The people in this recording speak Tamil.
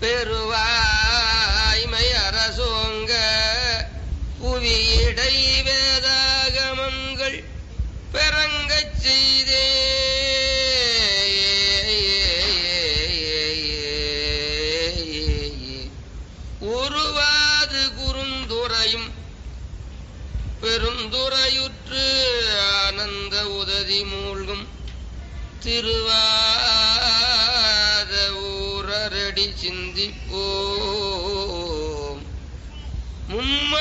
பெருவாய்மை அரசோங்க புவியிடை வேதாகமங்கள் பெறங்கச் செய்தே உருவாது குறுந்துறையும் பெருந்துறையுற்று ஆனந்த உததி மூழ்கும் திருவாத ஊரரடி சிந்திப்போம் மும்ம